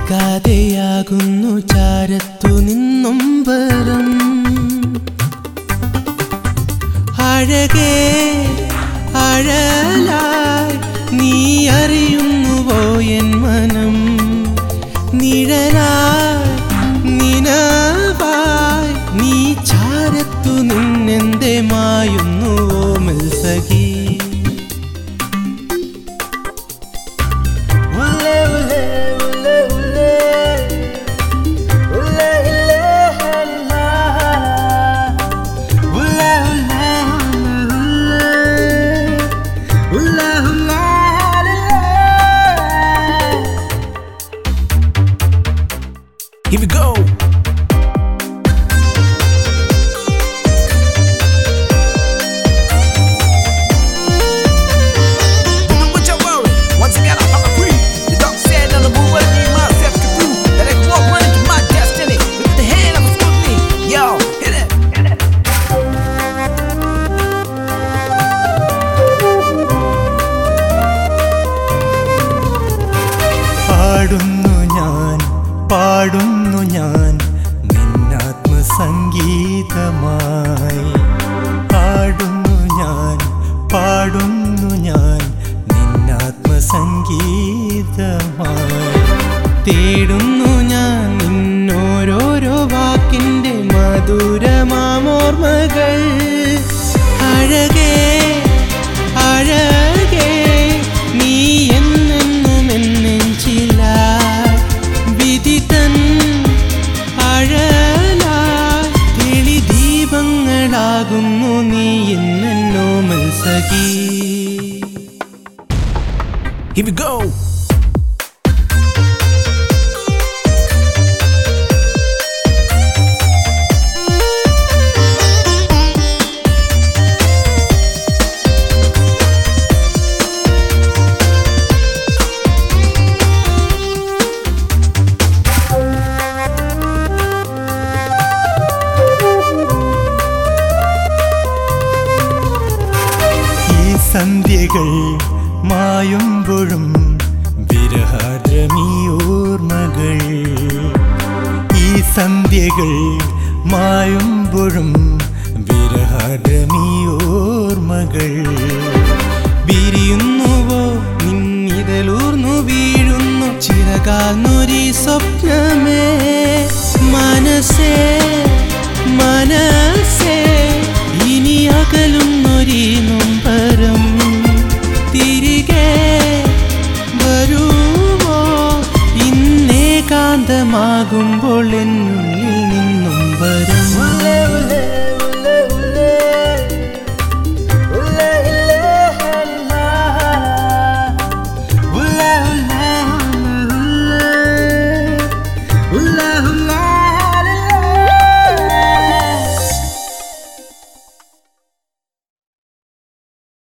കേൾക്കാതെയാകുന്നു ചാരത്തു നിന്നും വരം അഴകേ അഴലായി നീ അറിയുന്നുവോ എൻ മനം നിഴലായി നിനവായി നീ ചാരത്തു നിന്നെന്തേ മായുന്നുവോ മത്സകി ഉള്ളേ ഉള്ളേ ഉള്ളേ ഉള്ളേ ഉള്ളേ ഇല്ലേ ഹല്ലാ ഉള്ളേ ഉള്ളേ ഉള്ളേ ഉള്ളേ ഉള്ളേ Here we go. But you worry. Once again, I'm on the free. The dog said on the move, I need myself to prove that I can walk one into my destiny. With the hand of a scrutiny. Yo, hit it. Hit it. പാടുന്നു ഞാൻ പാടുന്നു ഞാൻ നിന്നാത്മസംഗീതമായി പാടുന്നു ഞാൻ പാടുന്നു ഞാൻ നിന്നാത്മസംഗീതമായി തേടുന്നു ഞാൻ നിന്നോരോരോ വാക്കിൻ്റെ മധുരമാമോർമ്മകൾ അഴകേ അഴകേ നീ എന്നെന്നും എന്നെഞ്ചില വിദിതൻ അഴലായി തെളി ദീപങ്ങളാകുന്നു നീ എന്നെന്നോ മത്സകി Here we go. ഈ സന്ധ്യകൾ മായുമ്പോഴും വിരഹാദ്രമീ ഓർമ്മകൾ ഈ സന്ധ്യകൾ മായുമ്പോഴും വിരഹാദ്രമീ ഓർമ്മകൾ വിരിയുന്നുവോ നിന്നിതലൂർന്നു വീഴുന്നു ചിറകാർന്നൊരീ സ്വപ്നമേ മനസ്സേ മനസ്സേ ഇനി അകലുന്നൊരീ നൊമ്പരം തിരികെ വരുമോ ഇന്നേകാന്തമാകുമ്പോൾ എന്നും